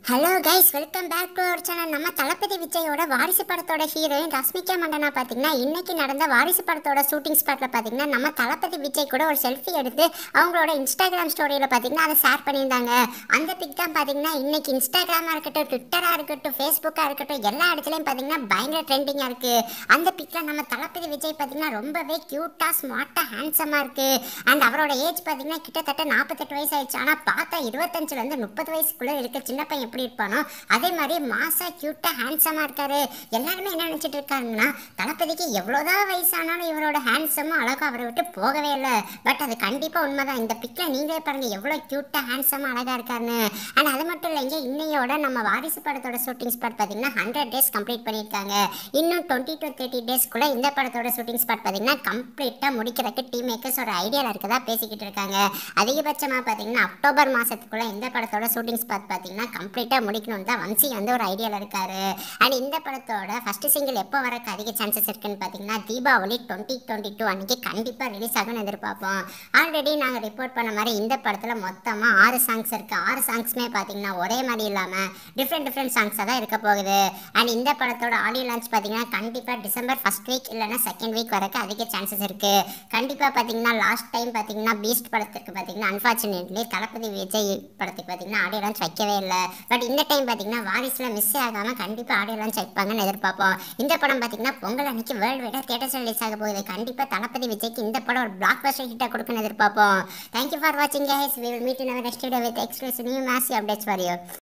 hello guys welcome back to our channel நம்ம தளபதி விஜயோட வாரிசு படத்தோட ஹீரோயின் ரஷ்மிகா மண்டனா பார்த்தீங்கன்னா இன்னைக்கு நடந்த வாரிசு படத்தோட ஷூட்டிங் ஸ்பாட்டில் பார்த்தீங்கன்னா நம்ம தளபதி விஜய் கூட ஒரு செல்ஃபி எடுத்து அவங்களோட இன்ஸ்டாகிராம் ஸ்டோரியில் பார்த்தீங்கன்னா அதை ஷேர் பண்ணியிருந்தாங்க அந்த பிக் தான் பார்த்தீங்கன்னா இன்னைக்கு இன்ஸ்டாகிராமாக இருக்கட்டும் ட்விட்டராக இருக்கட்டும் ஃபேஸ்புக்காக இருக்கட்டும் எல்லா இடத்துலையும் பார்த்தீங்கன்னா பயங்கர ட்ரெண்டிங்காக இருக்குது அந்த பிக்கில் நம்ம தளபதி விஜய் பார்த்தீங்கன்னா ரொம்பவே க்யூட்டாக ஸ்மார்ட்டாக ஹேண்ட்ஸமாக இருக்குது அண்ட் அவரோட ஏஜ் பார்த்தீங்கன்னா கிட்டத்தட்ட நாற்பத்தெட்டு வயசு ஆயிடுச்சு ஆனால் பார்த்தா இருபத்தஞ்சிலேருந்து முப்பது வயசுக்குள்ளே இருக்க சின்ன பையன் எப்படி இருப்பானோ அதே மாதிரி மாசா க்யூட்டாக ஹேண்ட்ஸமாக இருக்காரு எல்லாருமே என்ன நினச்சிட்டு இருக்காங்கன்னா தளபதிக்கு எவ்வளோதான் வயசானாலும் இவரோட ஹேண்ட்ஸமும் அழகாக அவரை விட்டு போகவே இல்லை பட் அது கண்டிப்பாக உண்மைதான் இந்த பிக்கில் நீங்களே பாருங்க எவ்வளோ க்யூட்டாக ஹேண்ட்ஸமாக அழகாக இருக்காருன்னு அண்ட் அது மட்டும் இல்லைங்க இன்னையோட நம்ம வாரிசு படத்தோட ஷூட்டிங் ஸ்பாட் பார்த்தீங்கன்னா ஹண்ட்ரட் டேஸ் கம்ப்ளீட் பண்ணியிருக்காங்க இன்னும் டுவெண்ட்டி டு தேர்ட்டி டேஸ்க்குள்ளே இந்த படத்தோட ஷூட்டிங் ஸ்பாட் பார்த்தீங்கன்னா கம்ப்ளீட்டாக முடிக்கிறதுக்கு டீம் மேக்கர்ஸ் ஒரு ஐடியாவில் இருக்கதா பேசிக்கிட்டு இருக்காங்க அதிகபட்சமாக பார்த்தீங்கன்னா அக்டோபர் மாதத்துக்குள்ளே இந்த படத்தோட ஷூட்டிங் ஸ்பாட் பார்த்தீங்கன்னா கம்ப்ளீட்டாக முடிக்கணும்னு தான் வன்சி வந்து ஒரு ஐடியாவில் இருக்காரு அண்ட் இந்த படத்தோட ஃபர்ஸ்ட் சிங்கிள் எப்போ வரக்கு அதிக சான்சஸ் இருக்குன்னு பார்த்தீங்கன்னா தீபாவளி டுவெண்ட்டி டுவெண்ட்டி டூ அன்றைக்கி கண்டிப்பாக ரிலீஸ் ஆகும்னு எதிர்பார்ப்போம் ஆல்ரெடி நாங்கள் ரிப்போர்ட் பண்ண மாதிரி இந்த படத்தில் மொத்தமாக ஆறு சாங்ஸ் இருக்குது ஆறு சாங்ஸுமே பார்த்தீங்கன்னா ஒரே மாதிரி இல்லாமல் டிஃப்ரெண்ட் டிஃப்ரெண்ட் சாங்ஸாக தான் இருக்க போகுது அண்ட் இந்த படத்தோட ஆடியோ லான்ச் பார்த்தீங்கன்னா கண்டிப்பாக டிசம்பர் ஃபர்ஸ்ட் வீக் இல்லைன்னா செகண்ட் வீக் வரக்கு அதிக சான்சஸ் இருக்குது கண்டிப்பாக பார்த்தீங்கன்னா லாஸ்ட் டைம் பார்த்தீங்கன்னா பீஸ்ட் படத்துக்கு பார்த்தீங்கன்னா அன்ஃபார்ச்சுனேட்லி தளபதி விஜய் படத்துக்கு பார்த்தீங்கன்னா ஆடியோ லான்ச் வைக்கவே இல்லை பட் இந்த டைம் பார்த்தீங்கன்னா வாரிசில் மிஸ் ஆகாமல் கண்டிப்பாக ஆடியோ லான்ச் வைப்பாங்கன்னு எதிர்பார்ப்போம் இந்த படம் பார்த்தீங்கன்னா பொங்கல் அன்னைக்கு வேர்ல்டு வைடாக தேட்டர்ஸ் ரிலீஸ் ஆக போகுது கண்டிப்பாக தளபதி விஜய்க்கு இந்த படம் ஒரு பிளாக் பஸ்டர் ஹிட்டாக கொடுக்குன்னு எதிர்பார்ப்போம் தேங்க்யூ ஃபார் வாட்சிங் guys we will meet in our next video with exclusive new massive updates for you